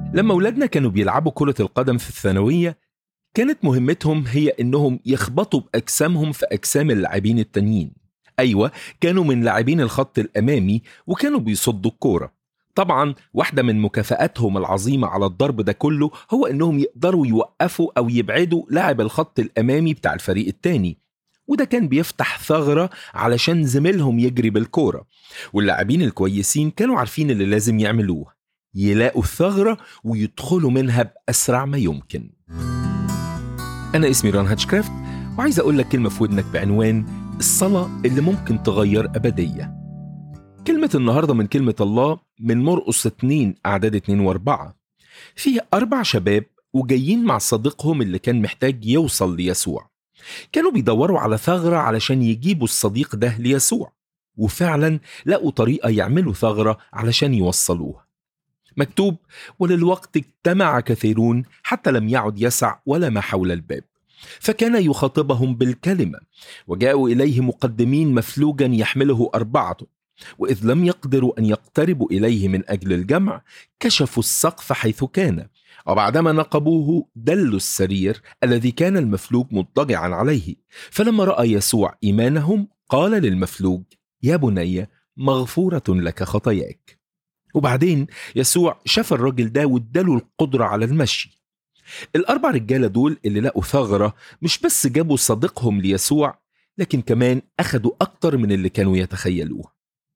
لما ولادنا كانوا بيلعبوا كرة القدم في الثانوية كانت مهمتهم هي إنهم يخبطوا بأجسامهم في أجسام اللاعبين التانيين أيوة كانوا من لاعبين الخط الأمامي وكانوا بيصدوا الكورة طبعا واحدة من مكافآتهم العظيمة على الضرب ده كله هو إنهم يقدروا يوقفوا أو يبعدوا لاعب الخط الأمامي بتاع الفريق التاني وده كان بيفتح ثغرة علشان زميلهم يجري بالكورة واللاعبين الكويسين كانوا عارفين اللي لازم يعملوه يلاقوا الثغرة ويدخلوا منها بأسرع ما يمكن أنا اسمي ران هاتشكرافت وعايز أقول لك كلمة في ودنك بعنوان الصلاة اللي ممكن تغير أبدية كلمة النهاردة من كلمة الله من مرقس 2 أعداد 2 و4 فيه أربع شباب وجايين مع صديقهم اللي كان محتاج يوصل ليسوع كانوا بيدوروا على ثغرة علشان يجيبوا الصديق ده ليسوع وفعلا لقوا طريقة يعملوا ثغرة علشان يوصلوه مكتوب وللوقت اجتمع كثيرون حتى لم يعد يسع ولا ما حول الباب فكان يخاطبهم بالكلمة وجاءوا إليه مقدمين مفلوجا يحمله أربعة وإذ لم يقدروا أن يقتربوا إليه من أجل الجمع كشفوا السقف حيث كان وبعدما نقبوه دلوا السرير الذي كان المفلوج مضطجعا عليه فلما رأى يسوع إيمانهم قال للمفلوج يا بني مغفورة لك خطاياك وبعدين يسوع شاف الراجل ده واداله القدرة على المشي الأربع رجالة دول اللي لقوا ثغرة مش بس جابوا صديقهم ليسوع لكن كمان أخدوا أكتر من اللي كانوا يتخيلوه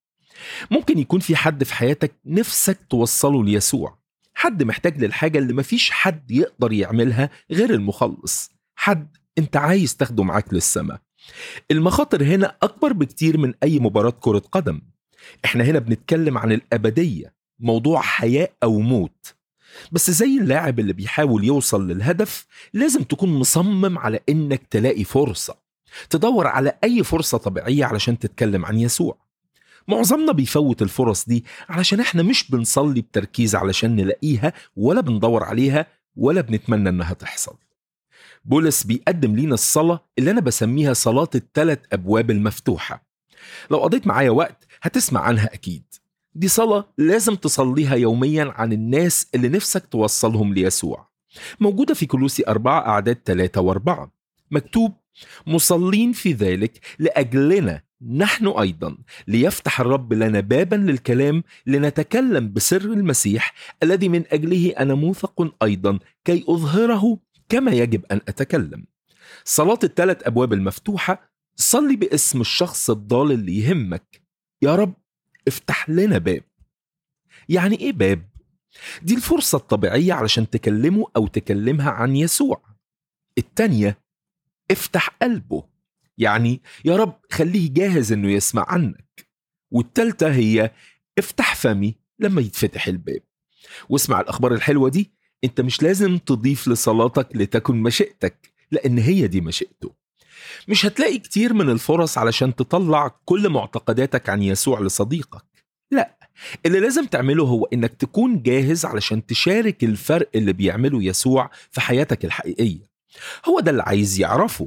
ممكن يكون في حد في حياتك نفسك توصله ليسوع حد محتاج للحاجة اللي مفيش حد يقدر يعملها غير المخلص حد انت عايز تاخده معاك للسماء المخاطر هنا أكبر بكتير من أي مباراة كرة قدم احنا هنا بنتكلم عن الأبدية موضوع حياة أو موت بس زي اللاعب اللي بيحاول يوصل للهدف لازم تكون مصمم على انك تلاقي فرصة تدور على اي فرصة طبيعية علشان تتكلم عن يسوع معظمنا بيفوت الفرص دي علشان احنا مش بنصلي بتركيز علشان نلاقيها ولا بندور عليها ولا بنتمنى انها تحصل بولس بيقدم لينا الصلاة اللي أنا بسميها صلاة الثلاث أبواب المفتوحة لو قضيت معايا وقت هتسمع عنها أكيد دي صلاة لازم تصليها يوميا عن الناس اللي نفسك توصلهم ليسوع موجودة في كلوسي أربعة أعداد ثلاثة وأربعة مكتوب مصلين في ذلك لأجلنا نحن أيضا ليفتح الرب لنا بابا للكلام لنتكلم بسر المسيح الذي من أجله أنا موثق أيضا كي أظهره كما يجب أن أتكلم صلاة الثلاث أبواب المفتوحة صلي باسم الشخص الضال اللي يهمك يا رب افتح لنا باب يعني ايه باب دي الفرصة الطبيعية علشان تكلمه أو تكلمها عن يسوع التانية افتح قلبه يعني يا رب خليه جاهز انه يسمع عنك والتالتة هي افتح فمي لما يتفتح الباب واسمع الأخبار الحلوة دي انت مش لازم تضيف لصلاتك لتكن مشيئتك لأن هي دي مشيئته مش هتلاقي كتير من الفرص علشان تطلع كل معتقداتك عن يسوع لصديقك لا اللي لازم تعمله هو انك تكون جاهز علشان تشارك الفرق اللي بيعمله يسوع في حياتك الحقيقية هو ده اللي عايز يعرفه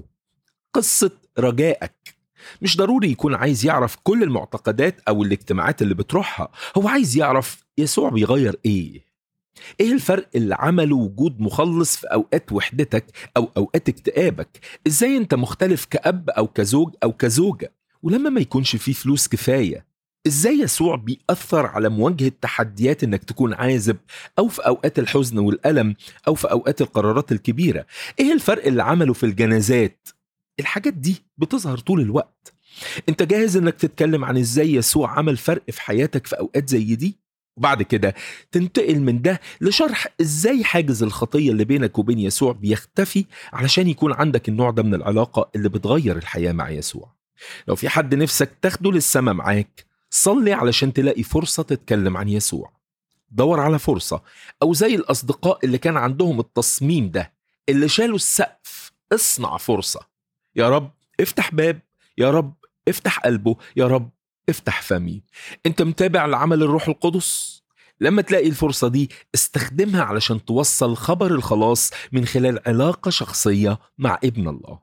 قصة رجائك مش ضروري يكون عايز يعرف كل المعتقدات او الاجتماعات اللي بتروحها هو عايز يعرف يسوع بيغير ايه ايه الفرق اللي عمله وجود مخلص في اوقات وحدتك او اوقات اكتئابك ازاي انت مختلف كاب او كزوج او كزوجه ولما ما يكونش فيه فلوس كفايه ازاي يسوع بيأثر على مواجهة تحديات انك تكون عازب او في اوقات الحزن والألم او في اوقات القرارات الكبيرة ايه الفرق اللي عمله في الجنازات الحاجات دي بتظهر طول الوقت انت جاهز انك تتكلم عن ازاي يسوع عمل فرق في حياتك في اوقات زي دي وبعد كده تنتقل من ده لشرح ازاي حاجز الخطيه اللي بينك وبين يسوع بيختفي علشان يكون عندك النوع ده من العلاقه اللي بتغير الحياه مع يسوع. لو في حد نفسك تاخده للسما معاك صلي علشان تلاقي فرصه تتكلم عن يسوع. دور على فرصه او زي الاصدقاء اللي كان عندهم التصميم ده اللي شالوا السقف اصنع فرصه. يا رب افتح باب يا رب افتح قلبه يا رب افتح فمي انت متابع لعمل الروح القدس لما تلاقي الفرصة دي استخدمها علشان توصل خبر الخلاص من خلال علاقة شخصية مع ابن الله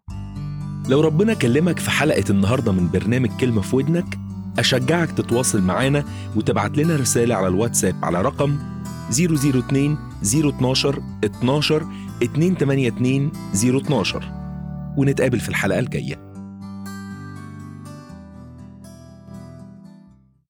لو ربنا كلمك في حلقة النهاردة من برنامج كلمة في ودنك أشجعك تتواصل معانا وتبعت لنا رسالة على الواتساب على رقم 002 012 12 282 012 ونتقابل في الحلقة الجاية